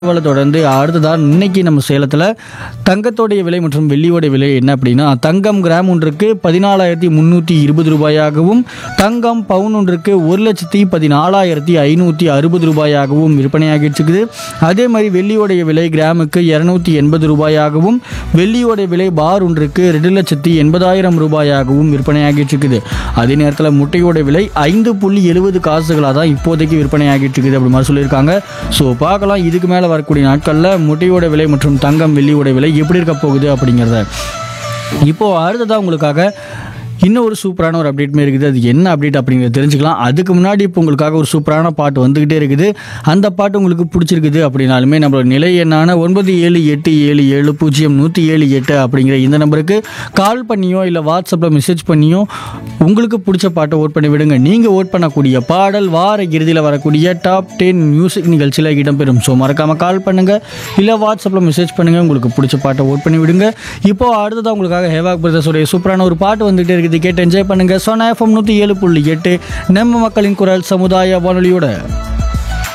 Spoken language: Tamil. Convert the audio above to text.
தகவலை தொடர்ந்து அடுத்ததான் இன்னைக்கு நம்ம சேலத்தில் தங்கத்தோடைய விலை மற்றும் வெள்ளியோடைய விலை என்ன அப்படின்னா தங்கம் கிராம் ஒன்றுக்கு பதினாலாயிரத்தி முந்நூற்றி இருபது ரூபாயாகவும் தங்கம் பவுன் ஒன்றுக்கு ஒரு லட்சத்தி பதினாலாயிரத்தி ஐநூற்றி அறுபது ரூபாயாகவும் விற்பனையாகிட்டு இருக்குது அதே மாதிரி வெள்ளியோடைய விலை கிராமுக்கு இரநூத்தி எண்பது ரூபாயாகவும் வெள்ளியோடைய விலை பார் ஒன்றுக்கு ரெண்டு லட்சத்தி எண்பதாயிரம் ரூபாயாகவும் விற்பனையாகிட்டு இருக்குது அதே நேரத்தில் முட்டையோட விலை ஐந்து புள்ளி எழுபது காசுகளாக தான் இப்போதைக்கு விற்பனையாகிட்டு இருக்குது அப்படி மாதிரி சொல்லியிருக்காங்க ஸோ பார்க்கலாம் இதுக்கு மேலே வரக்கூடிய நாட்களில் முட்டையோட விலை மற்றும் தங்கம் வெள்ளியோட விலை எப்படி இருக்க போகுது அப்படிங்கிறத இப்போது அடுத்ததாக உங்களுக்காக இன்னும் ஒரு சூப்பரான ஒரு அப்டேட்மே இருக்குது அது என்ன அப்டேட் அப்படிங்கிறத தெரிஞ்சுக்கலாம் அதுக்கு முன்னாடி இப்போ உங்களுக்காக ஒரு சூப்பரான பாட்டு வந்துக்கிட்டே இருக்குது அந்த பாட்டு உங்களுக்கு பிடிச்சிருக்குது அப்படின்னாலுமே நம்மளோட நிலை எண்ணான ஒன்பது ஏழு எட்டு ஏழு ஏழு பூஜ்ஜியம் நூற்றி ஏழு எட்டு அப்படிங்கிற இந்த நம்பருக்கு கால் பண்ணியோ இல்லை வாட்ஸ்அப்பில் மெசேஜ் பண்ணியோ உங்களுக்கு பிடிச்ச பாட்டை ஓட் பண்ணி விடுங்க நீங்கள் ஓட் பண்ணக்கூடிய பாடல் வார இறுதியில் வரக்கூடிய டாப் டென் மியூசிக் நிகழ்ச்சியில் இடம்பெறும் ஸோ மறக்காமல் கால் பண்ணுங்கள் இல்லை வாட்ஸ்அப்பில் மெசேஜ் பண்ணுங்கள் உங்களுக்கு பிடிச்ச பாட்டை ஓட் பண்ணி விடுங்க இப்போ அடுத்ததாக உங்களுக்காக ஹேவாக் பிரதர்ஸோடைய சூப்பரான ஒரு பாட்டு வந்துகிட்டே இருக்குது கேட்டு என்ஜாய் பண்ணுங்கள் சோனா எஃப்எம் நூற்றி ஏழு புள்ளி எட்டு நம்ம மக்களின் குரல் சமுதாய வானொலியோட